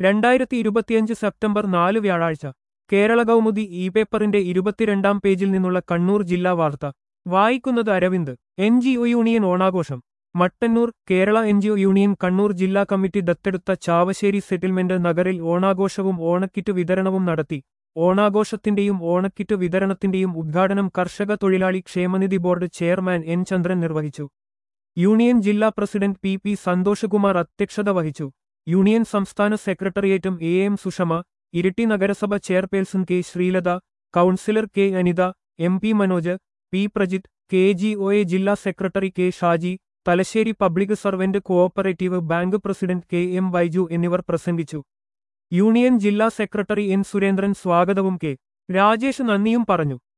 രണ്ടായിരത്തി ഇരുപത്തിയഞ്ച് സെപ്റ്റംബർ നാല് വ്യാഴാഴ്ച കേരള കൗമുദി ഇ പേപ്പറിന്റെ ഇരുപത്തിരണ്ടാം പേജിൽ നിന്നുള്ള കണ്ണൂർ ജില്ലാ വാർത്ത വായിക്കുന്നത് Aravind N G O union ഓണാഘോഷം Mattannur Kerala N G O union Kannur ജില്ലാ കമ്മിറ്റി ദത്തെടുത്ത ചാവശ്ശേരി സെറ്റിൽമെന്റ് നഗറിൽ ഓണാഘോഷവും ഓണക്കിറ്റ് വിതരണവും നടത്തി ഓണാഘോഷത്തിന്റെയും ഓണക്കിറ്റ് വിതരണത്തിന്റെയും ഉദ്ഘാടനം കർഷക തൊഴിലാളി ക്ഷേമനിധി ബോർഡ് ചെയർമാൻ എൻ ചന്ദ്രൻ നിർവഹിച്ചു യൂണിയൻ ജില്ലാ പ്രസിഡന്റ് പി പി സന്തോഷകുമാർ അധ്യക്ഷത വഹിച്ചു യൂണിയൻ സംസ്ഥാന സെക്രട്ടേറിയറ്റും എ എം സുഷമ ഇരിട്ടി നഗരസഭ chairperson K Sreelatha councillor K Anitha M P Manoj P Prajith K G O A ജില്ലാ സെക്രട്ടറി K Shaji Thalassery public servant cooperative bank president K M Baiju എന്നിവർ പ്രസംഗിച്ചു യൂണിയൻ ജില്ലാ സെക്രട്ടറി എൻ സുരേന്ദ്രൻ സ്വാഗതവും കെ രാജേഷ് നന്ദിയും പറഞ്ഞു